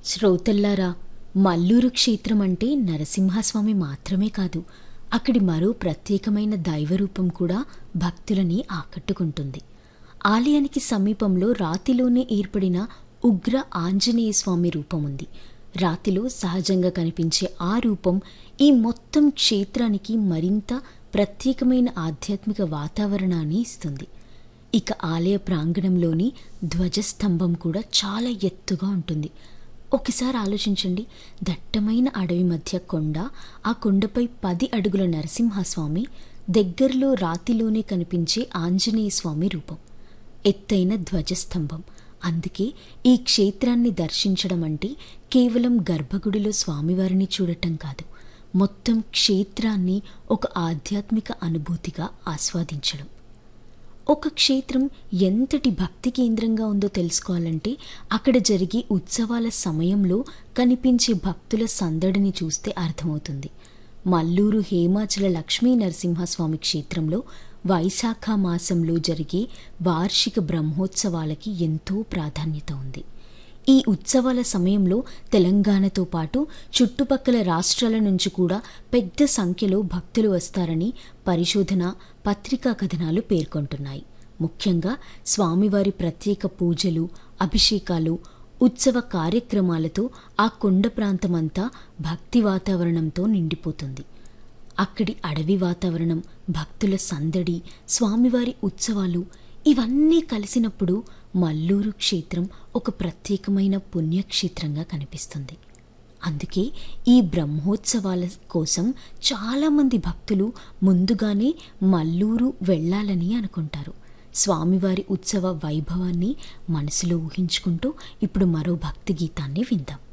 శ్రోతల్లారా మల్లూరు క్షేత్రం అంటే నరసింహస్వామి మాత్రమే కాదు అక్కడి మరో ప్రత్యేకమైన దైవరూపం కూడా భక్తులని ఆకట్టుకుంటుంది ఆలయానికి సమీపంలో రాతిలోనే ఏర్పడిన ఉగ్ర ఆంజనేయ స్వామి రూపం ఉంది రాతిలో సహజంగా కనిపించే ఆ రూపం ఈ మొత్తం క్షేత్రానికి మరింత ప్రత్యేకమైన ఆధ్యాత్మిక వాతావరణాన్ని ఇస్తుంది ఇక ఆలయ ప్రాంగణంలోని ధ్వజస్తంభం కూడా చాలా ఎత్తుగా ఉంటుంది ఒకసారి ఆలోచించండి దట్టమైన అడవి మధ్య కొండ ఆ కొండపై పది అడుగుల నరసింహస్వామి దగ్గరలో రాతిలోనే కనిపించే ఆంజనేయ స్వామి రూపం ఎత్తైన ధ్వజస్తంభం అందుకే ఈ క్షేత్రాన్ని దర్శించడం అంటే కేవలం గర్భగుడిలో స్వామివారిని చూడటం కాదు మొత్తం క్షేత్రాన్ని ఒక ఆధ్యాత్మిక అనుభూతిగా ఆస్వాదించడం ఒక క్షేత్రం ఎంతటి భక్తి కేంద్రంగా ఉందో తెలుసుకోవాలంటే అక్కడ జరిగే ఉత్సవాల సమయంలో కనిపించే భక్తుల సందడిని చూస్తే అర్థమవుతుంది మల్లూరు హేమాచల లక్ష్మీ నరసింహస్వామి క్షేత్రంలో వైశాఖ మాసంలో జరిగే వార్షిక బ్రహ్మోత్సవాలకి ఎంతో ప్రాధాన్యత ఉంది ఈ ఉత్సవాల సమయంలో తెలంగాణతో పాటు చుట్టుపక్కల రాష్ట్రాల నుంచి కూడా పెద్ద సంఖ్యలో భక్తులు వస్తారని పరిశోధన పత్రికా కథనాలు పేర్కొంటున్నాయి ముఖ్యంగా స్వామివారి ప్రత్యేక పూజలు అభిషేకాలు ఉత్సవ కార్యక్రమాలతో ఆ కొండ ప్రాంతమంతా భక్తి వాతావరణంతో నిండిపోతుంది అక్కడి అడవి వాతావరణం భక్తుల సందడి స్వామివారి ఉత్సవాలు ఇవన్నీ కలిసినప్పుడు మల్లూరు క్షేత్రం ఒక ప్రత్యేకమైన పుణ్యక్షేత్రంగా కనిపిస్తుంది అందుకే ఈ బ్రహ్మోత్సవాల కోసం చాలామంది భక్తులు ముందుగానే మల్లూరు వెళ్ళాలని అనుకుంటారు స్వామివారి ఉత్సవ వైభవాన్ని మనసులో ఊహించుకుంటూ ఇప్పుడు మరో భక్తి గీతాన్ని విందాం